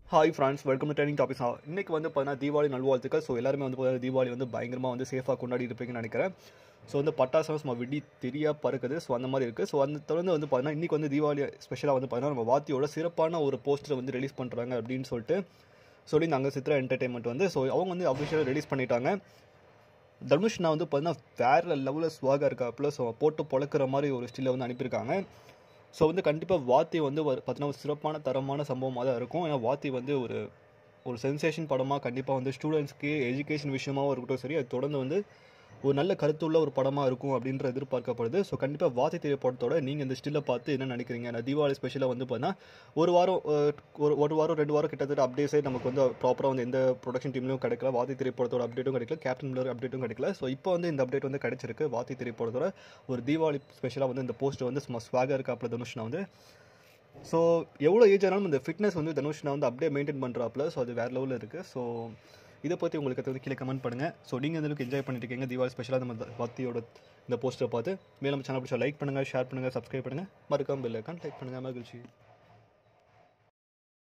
hi friends welcome to training topics இன்னைக்கு வந்து பார்த்தீங்கன்னா தீபாவளி நல்வாழ்த்துக்கள் ஸோ எல்லாருமே வந்து பார்த்தீங்கன்னா தீபாவளி வந்து பயங்கரமாக வந்து சேஃபாக கொண்டாடி இருப்பீங்கன்னு நினைக்கிறேன் ஸோ வந்து பட்டாசம் சும்மா விடி தெரியா பறக்குது ஸோ அந்த மாதிரி இருக்குது ஸோ அந்த தொடர்ந்து வந்து பார்த்தீங்கன்னா இன்றைக்கி வந்து தீபாவளி ஸ்பெஷலாக வந்து பார்த்தீங்கன்னா நம்ம வாத்தியோட சிறப்பான ஒரு போஸ்டரை வந்து ரிலீஸ் பண்ணுறாங்க அப்படின்னு சொல்லிட்டு சொல்லியிருந்தாங்க சித்ரா என்டர்டைன்மெண்ட் வந்து ஸோ அவங்க வந்து அஃபிஷியலாக ரிலீஸ் பண்ணிட்டாங்க தனுஷ்னா வந்து பார்த்தீங்கன்னா வேறு லெவலில் ஸ்வாகாக இருக்காப்புல ஸோ போட்டு பொழக்கிற மாதிரி ஒரு ஸ்டில்லை வந்து அனுப்பியிருக்காங்க ஸோ வந்து கண்டிப்பாக வாத்தி வந்து ஒரு பார்த்தீங்கன்னா ஒரு சிறப்பான தரமான சம்பவமாக தான் இருக்கும் ஏன்னா வாத்தி வந்து ஒரு ஒரு சென்சேஷன் படமாக கண்டிப்பாக வந்து ஸ்டூடெண்ட்ஸ்க்கு எஜுகேஷன் விஷயமாகவும் இருக்கட்டும் சரி அது தொடர்ந்து வந்து ஒரு நல்ல கருத்துள்ள ஒரு படமாக இருக்கும் அப்படின்ற எதிர்பார்க்கப்படுது ஸோ கண்டிப்பாக வாத்தி திரை படத்தோட நீங்கள் இந்த ஸ்டில்லை பார்த்து என்ன நினைக்கிறீங்க நான் தீபாவளி ஸ்பெஷலாக வந்து பார்த்தீங்கன்னா ஒரு வாரம் அஹ், ஒரு ஒரு வாரம் ரெண்டு வாரம் கிட்டத்தட்ட அப்டேட்ஸே நமக்கு வந்து ப்ராப்பராக வந்து எந்த ப்ரொடக்ஷன் டீம்லையும் கிடைக்கல வாத்தி திரைப்படத்தோட அப்டேட்டும் கிடைக்கல கேப்டன் மில்லர் அப்டேட்டும் கிடைக்கல ஸோ இப்போ வந்து இந்த அப்டேட் வந்து கிடைச்சிருக்கு வாத்தி திரைப்படத்தோட ஒரு தீபாவளி ஸ்பெஷலாக வந்து இந்த போஸ்ட் வந்து சும்மா ஸ்வாகாக இருக்காப்புல தனுஷ்னா வந்து ஸோ எவ்வளோ ஏஜ் ஆனாலும் இந்த ஃபிட்னஸ் வந்து தனுஷ்னா வந்து அப்படியே மெயின்டைன் பண்ணுறாப்புல ஸோ அது வேறு லெவலில் இருக்குது ஸோ இதை பற்றி உங்களுக்கு வந்து கீழே கமெண்ட் பண்ணுங்கள் ஸோ நீங்கள் எந்த அளவுக்கு என்ஜாய் பண்ணிட்டு இருக்கீங்க தீபாவளி ஸ்பெஷலாக நம்ம வாத்தியோட இந்த போஸ்ட்டை பார்த்து மேலும் சேனல் பிடிச்சா லைக் பண்ணுங்கள் ஷேர் பண்ணுங்கள் சப்ஸ்கிரைப் பண்ணுங்கள் மறக்காம பெல் ஐக்கான் லைக் பண்ணுங்கள் மகிழ்ச்சி